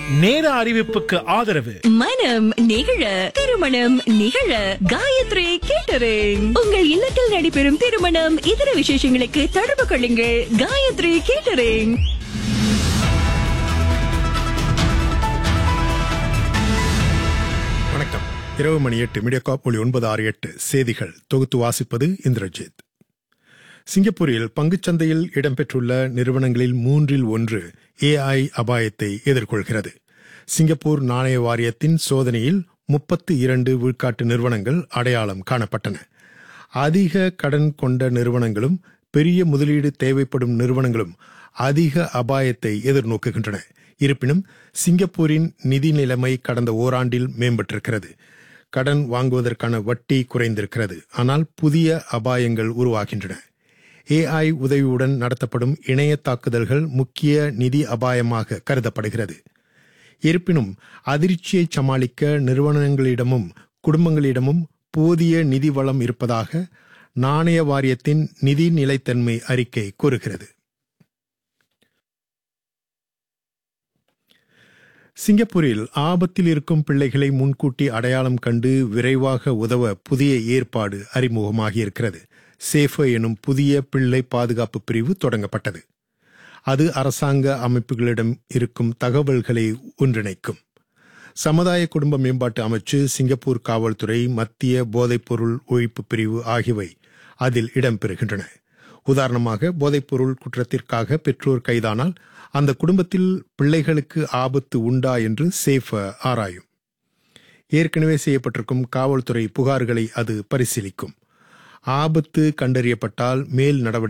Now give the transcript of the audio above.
நேர அறிவிப்புக்கு ஆதரவு மனம் நிகழ திருமணம் நிகழ காயத்ரி கேட்டரிங் உங்கள் இல்லத்தில் நடைபெறும் திருமணம் இதர விசேஷங்களுக்கு தொடர்பு கொள்ளுங்கள் காயத்ரி கேட்டரிங் வணக்கம் இரவு மணி எட்டு மீடியாகாப் ஒளி ஒன்பது ஆறு எட்டு செய்திகள் தொகுத்து வாசிப்பது இந்திரஜித் சிங்கப்பூரில் பங்குச்சந்தையில் இடம்பெற்றுள்ள நிறுவனங்களில் மூன்றில் ஒன்று ஏஐ அபாயத்தை எதிர்கொள்கிறது சிங்கப்பூர் நாணய வாரியத்தின் சோதனையில் முப்பத்து இரண்டு விழுக்காட்டு நிறுவனங்கள் அடையாளம் காணப்பட்டன அதிக கடன் கொண்ட நிறுவனங்களும் பெரிய முதலீடு தேவைப்படும் நிறுவனங்களும் அதிக அபாயத்தை எதிர்நோக்குகின்றன இருப்பினும் சிங்கப்பூரின் நிதி நிலைமை கடந்த ஓராண்டில் மேம்பட்டிருக்கிறது கடன் வாங்குவதற்கான வட்டி குறைந்திருக்கிறது ஆனால் புதிய அபாயங்கள் உருவாகின்றன ஏஐ உதவியுடன் நடத்தப்படும் இணைய தாக்குதல்கள் முக்கிய நிதி அபாயமாக கருதப்படுகிறது இருப்பினும் அதிர்ச்சியை சமாளிக்க நிறுவனங்களிடமும் குடும்பங்களிடமும் போதிய நிதி வளம் இருப்பதாக நாணய வாரியத்தின் நிதி நிலைத்தன்மை அறிக்கை கூறுகிறது சிங்கப்பூரில் ஆபத்தில் இருக்கும் பிள்ளைகளை முன்கூட்டி அடையாளம் கண்டு விரைவாக உதவ புதிய ஏற்பாடு அறிமுகமாகியிருக்கிறது சேஃபர் எனும் புதிய பிள்ளை பாதுகாப்பு பிரிவு தொடங்கப்பட்டது அது அரசாங்க அமைப்புகளிடம் இருக்கும் தகவல்களை ஒன்றிணைக்கும் சமுதாய குடும்ப மேம்பாட்டு அமைச்சு சிங்கப்பூர் காவல்துறை மத்திய போதைப்பொருள் ஒழிப்பு பிரிவு ஆகியவை அதில் இடம்பெறுகின்றன உதாரணமாக போதைப்பொருள் குற்றத்திற்காக பெற்றோர் கைதானால் அந்த குடும்பத்தில் பிள்ளைகளுக்கு ஆபத்து உண்டா என்று சேஃப ஆராயும் ஏற்கனவே செய்யப்பட்டிருக்கும் காவல்துறை புகார்களை அது பரிசீலிக்கும் ஆபத்து கண்டறியப்பட்டால் மேல் நடவடிக்கை